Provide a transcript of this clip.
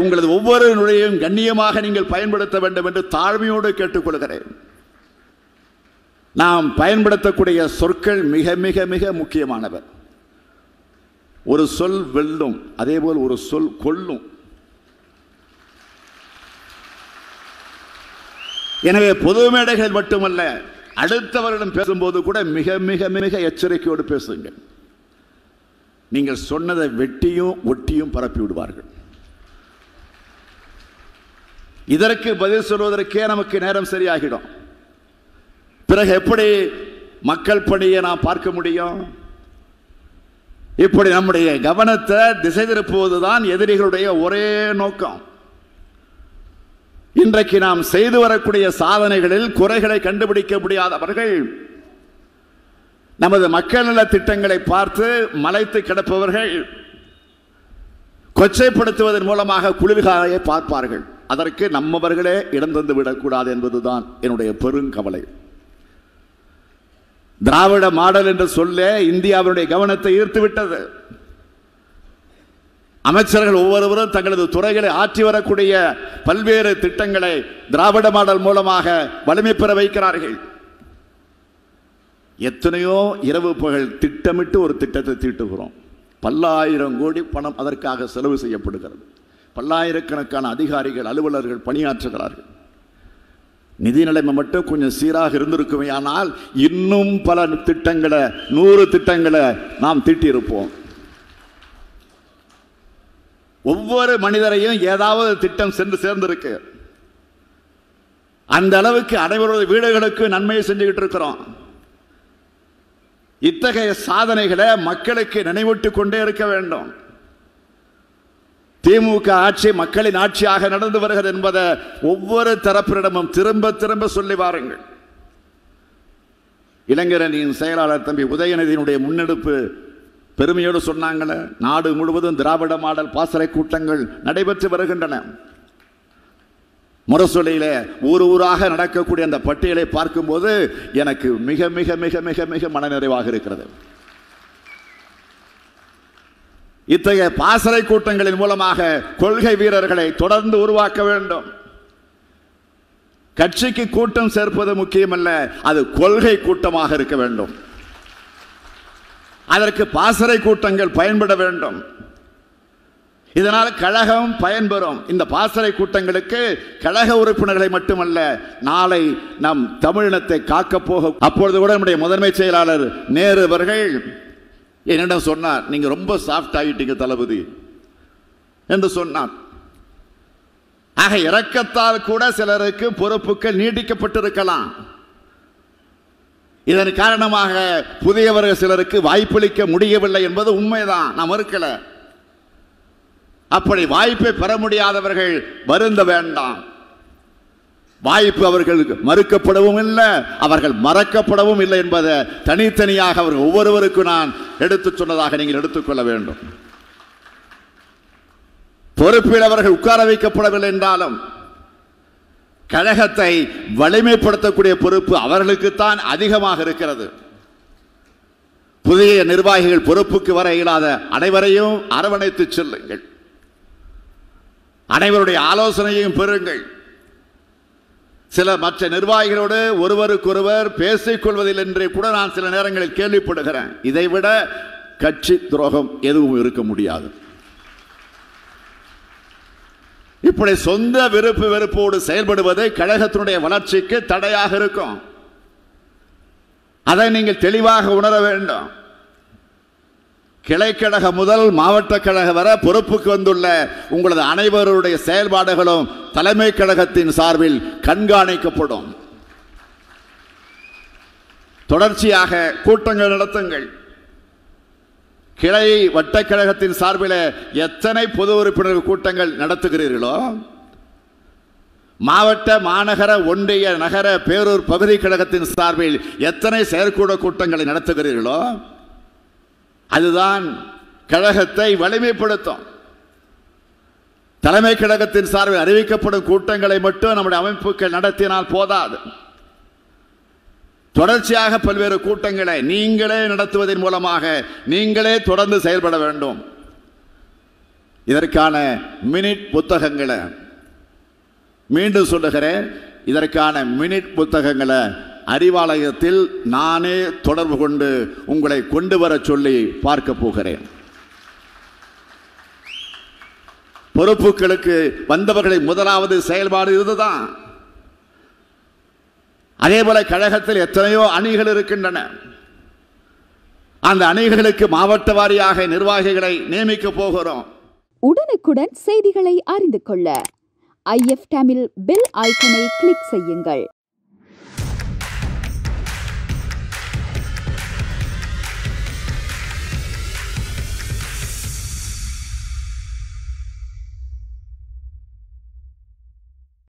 உங்களது ஒவ்வொரு நுழையும் கண்ணியமாக நீங்கள் பயன்படுத்த வேண்டும் என்று தாழ்மையோடு கேட்டுக்கொள்கிறேன் நாம் பயன்படுத்தக்கூடிய சொற்கள் மிக மிக மிக முக்கியமானவை ஒரு சொல் வெல்லும் அதேபோல் ஒரு சொல் கொல்லும் எனவே பொது மேடைகள் மட்டுமல்ல அடுத்தவரிடம் பேசும்போது கூட மிக மிக மிக எச்சரிக்கையோடு பேசுங்கள் நீங்கள் சொன்னதை வெட்டியும் ஒட்டியும் பரப்பி விடுவார்கள் இதற்கு பதில் சொல்வதற்கே நமக்கு நேரம் சரியாகிடும் பிறகு எப்படி மக்கள் பணியை நாம் பார்க்க முடியும் இப்படி நம்முடைய கவனத்தை திசை திருப்புவதுதான் எதிரிகளுடைய ஒரே நோக்கம் இன்றைக்கு நாம் செய்து வரக்கூடிய சாதனைகளில் குறைகளை கண்டுபிடிக்க முடியாதவர்கள் நமது மக்கள் நல திட்டங்களை பார்த்து மலைத்து கிடப்பவர்கள் கொச்சைப்படுத்துவதன் மூலமாக குளிர்காயை பார்ப்பார்கள் அதற்கு நம்மவர்களே இடம் தந்து விடக்கூடாது என்பதுதான் என்னுடைய பெருங்கவலை திராவிட மாடல் என்று சொல்ல இந்தியாவினுடைய கவனத்தை ஈர்த்து விட்டது அமைச்சர்கள் ஒவ்வொருவரும் தங்களது துறைகளை ஆற்றி வரக்கூடிய பல்வேறு திட்டங்களை திராவிட மாடல் மூலமாக வலிமை பெற வைக்கிறார்கள் எத்தனையோ இரவு பகல் திட்டமிட்டு ஒரு திட்டத்தை தீட்டுகிறோம் பல்லாயிரம் கோடி பணம் அதற்காக செலவு செய்யப்படுகிறது பல்லாயிரக்கணக்கான அதிகாரிகள் அலுவலர்கள் பணியாற்றுகிறார்கள் நிதி நிலைமை மட்டும் கொஞ்சம் சீராக இருந்திருக்குமே ஆனால் இன்னும் பல திட்டங்களை நூறு திட்டங்களை நாம் தீட்டியிருப்போம் ஒவ்வொரு மனிதரையும் ஏதாவது திட்டம் சென்று சேர்ந்திருக்கு அந்த அளவுக்கு அனைவருடைய வீடுகளுக்கு நன்மையை செஞ்சுக்கிட்டு இருக்கிறோம் இத்தகைய சாதனைகளை மக்களுக்கு நினைவூட்டிக் கொண்டே இருக்க வேண்டும் திமுக ஆட்சி மக்களின் ஆட்சியாக நடந்து வருகிறது என்பதை ஒவ்வொரு தரப்பினரிடமும் திரும்ப திரும்ப சொல்லி வாருங்கள் இளைஞரணியின் செயலாளர் தம்பி உதயநிதியினுடைய முன்னெடுப்பு பெருமையோடு சொன்னாங்களே நாடு முழுவதும் திராவிட மாடல் பாசறை கூட்டங்கள் நடைபெற்று வருகின்றன முரசொலியில ஊர் ஊராக நடக்கக்கூடிய அந்த பட்டியலை பார்க்கும்போது எனக்கு மிக மிக மிக மிக மிக மனநிறைவாக இருக்கிறது இத்தகைய பாசறை கூட்டங்களின் மூலமாக கொள்கை வீரர்களை தொடர்ந்து உருவாக்க வேண்டும் கட்சிக்கு கூட்டம் சேர்ப்பது முக்கியமல்ல அது கொள்கை கூட்டமாக இருக்க வேண்டும் அதற்கு பாசறை கூட்டங்கள் பயன்பட வேண்டும் இதனால் கழகம் பயன்பெறும் இந்த பாசறை கூட்டங்களுக்கு கழக உறுப்பினர்களை மட்டுமல்ல நாளை நம் தமிழினத்தை காக்க போக அப்பொழுது கூட நம்முடைய முதன்மை செயலாளர் நேரு அவர்கள் என்னிடம் சொன்னார் நீங்க ரொம்ப சாஃப்ட் ஆகிட்டீங்க தளபதி என்று சொன்னார் ஆக இறக்கத்தால் கூட சிலருக்கு பொறுப்புகள் நீட்டிக்கப்பட்டிருக்கலாம் இதன் காரணமாக புதியவர்கள் சிலருக்கு வாய்ப்பளிக்க முடியவில்லை என்பது உண்மைதான் நான் மறுக்கல அப்படி வாய்ப்பை பெற முடியாதவர்கள் வருந்த வேண்டாம் வாய்ப்பு அவர்களுக்கு மறுக்கப்படவும் இல்லை அவர்கள் மறக்கப்படவும் இல்லை என்பதை தனித்தனியாக அவர்கள் ஒவ்வொருவருக்கும் நான் எடுத்துச் சொன்னதாக நீங்கள் எடுத்துக்கொள்ள வேண்டும் பொறுப்பில் அவர்கள் உட்கார வைக்கப்படவில்லை என்றாலும் கழகத்தை வலிமைப்படுத்தக்கூடிய பொறுப்பு அவர்களுக்குத்தான் அதிகமாக இருக்கிறது புதிய நிர்வாகிகள் பொறுப்புக்கு வர இயலாத அனைவரையும் அரவணைத்து செல்லுங்கள் அனைவருடைய ஆலோசனையையும் பெறுங்கள் சில மற்ற நிர்வாகிகளோடு ஒருவருக்கொருவர் பேசிக் கொள்வதில் என்று கூட நான் சில நேரங்களில் கேள்விப்படுகிறேன் இதைவிட கட்சி துரோகம் எதுவும் இருக்க முடியாது இப்படி சொந்த விருப்பு வெறுப்போடு செயல்படுவது கழகத்தினுடைய வளர்ச்சிக்கு தடையாக இருக்கும் அதை நீங்கள் தெளிவாக உணர வேண்டும் கிளைக்கழக முதல் மாவட்ட கழக வர பொறுப்புக்கு வந்துள்ள உங்களது அனைவருடைய செயல்பாடுகளும் தலைமை கழகத்தின் சார்பில் கண்காணிக்கப்படும் தொடர்ச்சியாக கூட்டங்கள் நடத்துங்கள் கிளை வட்டக்கழகத்தின் சார்பில் எத்தனை பொது உறுப்பினர் கூட்டங்கள் நடத்துகிறீர்களோ மாவட்ட மாநகர ஒன்றிய நகர பேரூர் பகுதி கழகத்தின் சார்பில் எத்தனை செயற்கூட கூட்டங்களை நடத்துகிறீர்களோ அதுதான் கழகத்தை வலிமைப்படுத்தும் தலைமை கழகத்தின் சார்பில் அறிவிக்கப்படும் கூட்டங்களை மட்டும் நம்முடைய அமைப்புகள் நடத்தினால் போதாது தொடர்ச்சியாக பல்வேறு கூட்டங்களை நீங்களே நடத்துவதன் மூலமாக நீங்களே தொடர்ந்து செயல்பட வேண்டும் இதற்கான மினிட் புத்தகங்களை மீண்டும் சொல்லுகிறேன் இதற்கான மினிட் புத்தகங்களை அறிவாலயத்தில் நானே தொடர்பு கொண்டு உங்களை கொண்டு வர சொல்லி பார்க்க போகிறேன் பொறுப்புகளுக்கு வந்தவர்களை முதலாவது செயல்பாடு இதுதான் அதே போல கழகத்தில் எத்தனையோ அணிகள் இருக்கின்றன அந்த அணிகளுக்கு மாவட்ட வாரியாக நிர்வாகிகளை நியமிக்க போகிறோம் உடனுக்குடன் செய்திகளை அறிந்து கொள்ள ஐஎஃப் தமிழ் பெல் ஐக்கனை கிளிக் செய்யுங்கள்